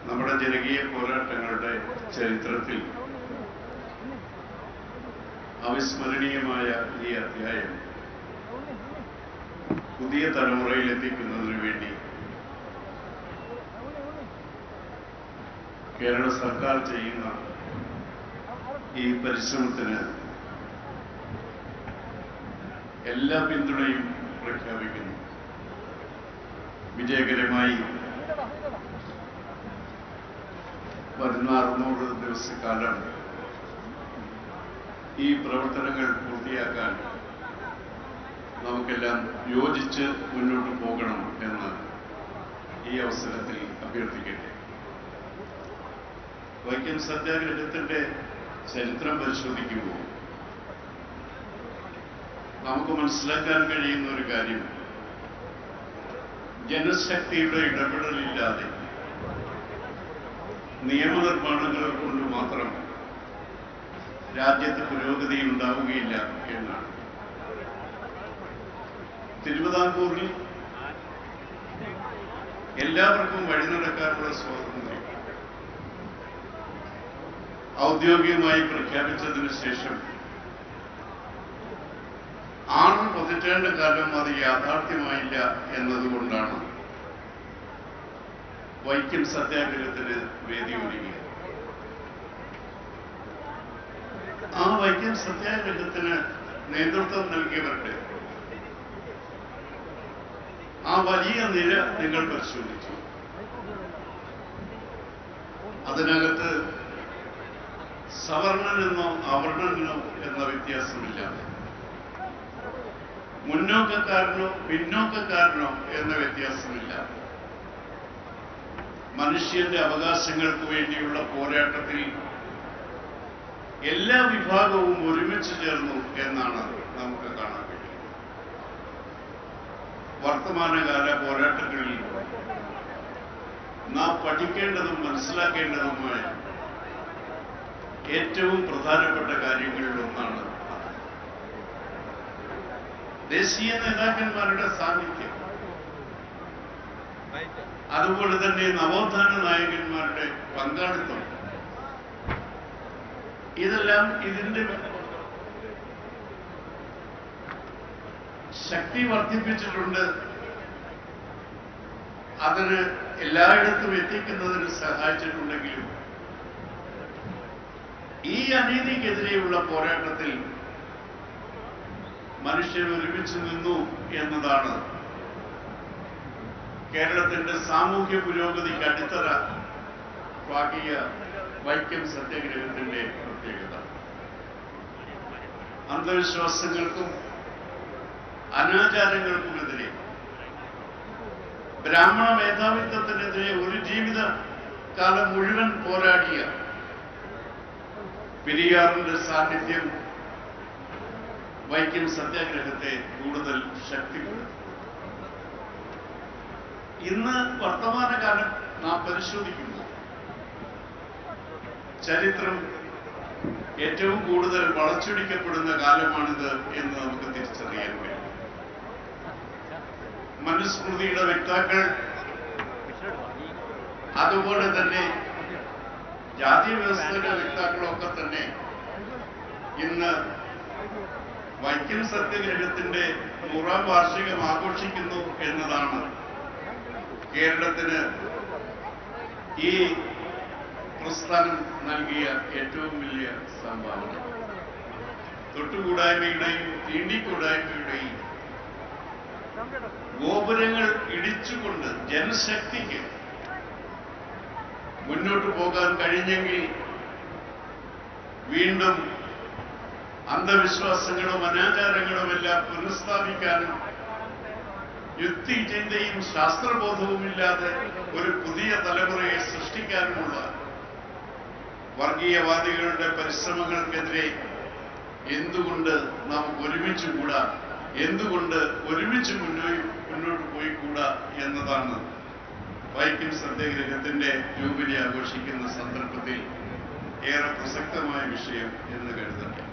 നമ്മുടെ ജനകീയ പോരാട്ടങ്ങളുടെ ചരിത്രത്തിൽ അവിസ്മരണീയമായ ഈ അധ്യായം പുതിയ തലമുറയിൽ എത്തിക്കുന്നതിന് വേണ്ടി കേരള സർക്കാർ ചെയ്യുന്ന ഈ പരിശ്രമത്തിന് എല്ലാ പിന്തുണയും പ്രഖ്യാപിക്കുന്നു വിജയകരമായി വരുന്ന അറുന്നൂറ് ദിവസക്കാലം ഈ പ്രവർത്തനങ്ങൾ പൂർത്തിയാക്കാൻ നമുക്കെല്ലാം യോജിച്ച് മുന്നോട്ട് പോകണം എന്ന് ഈ അവസരത്തിൽ അഭ്യർത്ഥിക്കട്ടെ വൈക്കം സത്യാഗ്രഹത്തിന്റെ ചരിത്രം പരിശോധിക്കുമ്പോൾ നമുക്ക് മനസ്സിലാക്കാൻ കഴിയുന്ന ഒരു കാര്യം ജനശക്തിയുടെ ഇടപെടലില്ലാതെ നിയമനിർമ്മാണങ്ങൾ കൊണ്ട് മാത്രം രാജ്യത്ത് പുരോഗതി ഉണ്ടാവുകയില്ല എന്നാണ് തിരുവിതാംകൂറിൽ എല്ലാവർക്കും വഴി നടക്കാനുള്ള സ്വാതന്ത്ര്യം ഔദ്യോഗികമായി പ്രഖ്യാപിച്ചതിന് ശേഷം ആറ് പതിറ്റാണ്ട് കാലം അത് യാഥാർത്ഥ്യമായില്ല എന്നതുകൊണ്ടാണ് വൈക്കം സത്യാഗ്രഹത്തിന് വേദി ഒരുങ്ങിയത് ആ വൈക്കം സത്യാഗ്രഹത്തിന് നേതൃത്വം നൽകിയവർക്ക് ആ വലിയ നിര നിങ്ങൾ പരിശോധിച്ചു അതിനകത്ത് സവർണനെന്നോ അവർണനെന്നോ എന്ന വ്യത്യാസമില്ലാതെ മുന്നോക്കക്കാരനോ പിന്നോക്കക്കാരനോ എന്ന വ്യത്യാസമില്ല മനുഷ്യന്റെ അവകാശങ്ങൾക്ക് വേണ്ടിയുള്ള പോരാട്ടത്തിൽ എല്ലാ വിഭാഗവും ഒരുമിച്ച് ചേർന്നു എന്നാണ് നമുക്ക് കാണാൻ കഴിയുന്നത് വർത്തമാനകാല പോരാട്ടങ്ങളിൽ നാം പഠിക്കേണ്ടതും മനസ്സിലാക്കേണ്ടതുമായ ഏറ്റവും പ്രധാനപ്പെട്ട കാര്യങ്ങളിൽ ഒന്നാണ് അത്. ദേശീയ നേതാക്കന്മാരുടെ സാന്നിധ്യം അതുപോലെ തന്നെ നവോത്ഥാന നായകന്മാരുടെ പങ്കാളിത്തം ഇതെല്ലാം ഇതിന്റെ ശക്തി വർദ്ധിപ്പിച്ചിട്ടുണ്ട് അതിന് എല്ലായിടത്തും എത്തിക്കുന്നതിന് സഹായിച്ചിട്ടുണ്ടെങ്കിലും ഈ അനീതിക്കെതിരെയുള്ള പോരാട്ടത്തിൽ മനുഷ്യർ ഒരുമിച്ച് നിന്നു എന്നതാണ് കേരളത്തിന്റെ സാമൂഹ്യ പുരോഗതിക്ക് അടിത്തറ പാകിയ വൈക്കം സത്യാഗ്രഹത്തിന്റെ പ്രത്യേകത അന്ധവിശ്വാസങ്ങൾക്കും അനാചാരങ്ങൾക്കുമെതിരെ ബ്രാഹ്മണ മേധാവിത്വത്തിനെതിരെ ഒരു ജീവിത കാലം മുഴുവൻ പോരാടിയ പെരിയാറിന്റെ സാന്നിധ്യം വൈക്കം സത്യാഗ്രഹത്തെ കൂടുതൽ ശക്തിപ്പെടുത്തി ഇന്ന് വർത്തമാനകാലം നാം പരിശോധിക്കുമ്പോൾ ചരിത്രം ഏറ്റവും കൂടുതൽ വളച്ചൊടിക്കപ്പെടുന്ന കാലമാണിത് എന്ന് നമുക്ക് തിരിച്ചറിയാൻ കഴിയും മനുസ്മൃതിയുടെ വ്യക്താക്കൾ അതുപോലെ തന്നെ ജാതി വ്യവസ്ഥയുടെ വ്യക്താക്കളൊക്കെ തന്നെ ഇന്ന് വൈക്കം സത്യഗ്രഹത്തിന്റെ നൂറാം വാർഷികം ആഘോഷിക്കുന്നു എന്നതാണ് കേരളത്തിന് ഈ പ്രസ്ഥാനം നൽകിയ ഏറ്റവും വലിയ സംഭാവന തൊട്ടുകൂടായ്മയുടെയും തീണ്ടിക്കൂടായ്മയുടെയും ഗോപുരങ്ങൾ ഇടിച്ചുകൊണ്ട് ജനശക്തിക്ക് മുന്നോട്ട് പോകാൻ കഴിഞ്ഞെങ്കിൽ വീണ്ടും അന്ധവിശ്വാസങ്ങളും അനാചാരങ്ങളും എല്ലാം പുനഃസ്ഥാപിക്കാനും യുക്തി ചിന്തയും ശാസ്ത്രബോധവുമില്ലാതെ ഒരു പുതിയ തലമുറയെ സൃഷ്ടിക്കാനുമുള്ള വർഗീയവാദികളുടെ പരിശ്രമങ്ങൾക്കെതിരെ എന്തുകൊണ്ട് നാം ഒരുമിച്ച് കൂടാ എന്തുകൊണ്ട് ഒരുമിച്ച് മുന്നോട്ട് മുന്നോട്ട് പോയിക്കൂടാ എന്നതാണ് വൈക്കം സത്യാഗ്രഹത്തിന്റെ ജൂബിലി ആഘോഷിക്കുന്ന സന്ദർഭത്തിൽ ഏറെ പ്രസക്തമായ വിഷയം എന്ന് കരുതട്ടെ